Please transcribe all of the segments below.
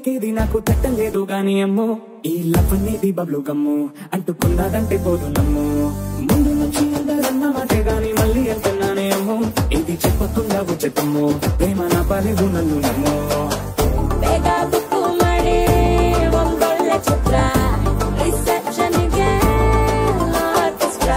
పలికేది నాకు తట్టలేదు గాని అమ్మో ఈ లవ్ అనేది బబ్లు గమ్ము అంటుకున్నదంటే పోదు నమ్ము ముందు నుంచి అందరన్న మాటే గాని మళ్ళీ అంటున్నానే అమ్మో ఇది చెప్పకుండా వచ్చేతమ్ము ప్రేమ నా పలేదు నన్ను నమ్ము ಬೇಗ ಬುಕ್ಕು ಮಾಡಿ ಒಂದೊಳ್ಳೆ ಚಿತ್ರ ರಿಸೆಪ್ಷನ್ಗೆ ಆರ್ಕೆಸ್ಟ್ರಾ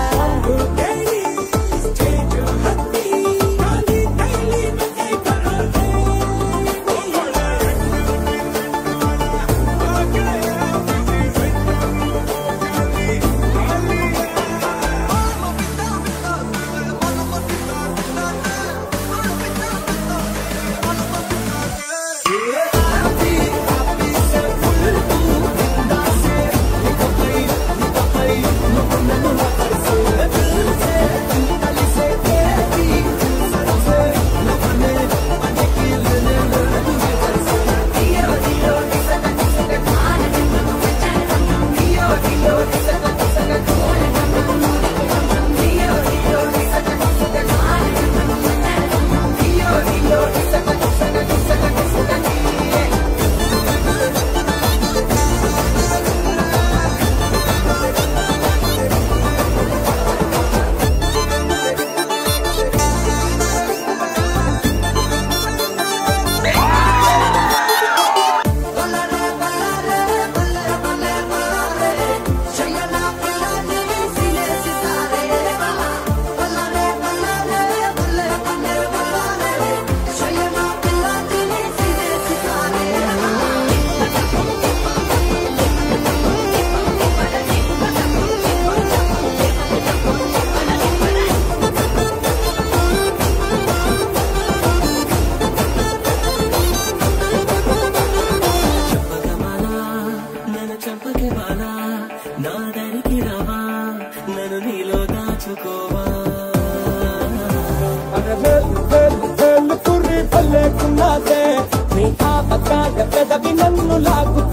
చంపకమాలా నన్ను చంపకే బాలా నా దారికి రావా నన్ను నీలో దాచుకోవా కుర్రి పల్లెకున్నదే నీ ఆ పక్క పెదవి నన్ను లాగు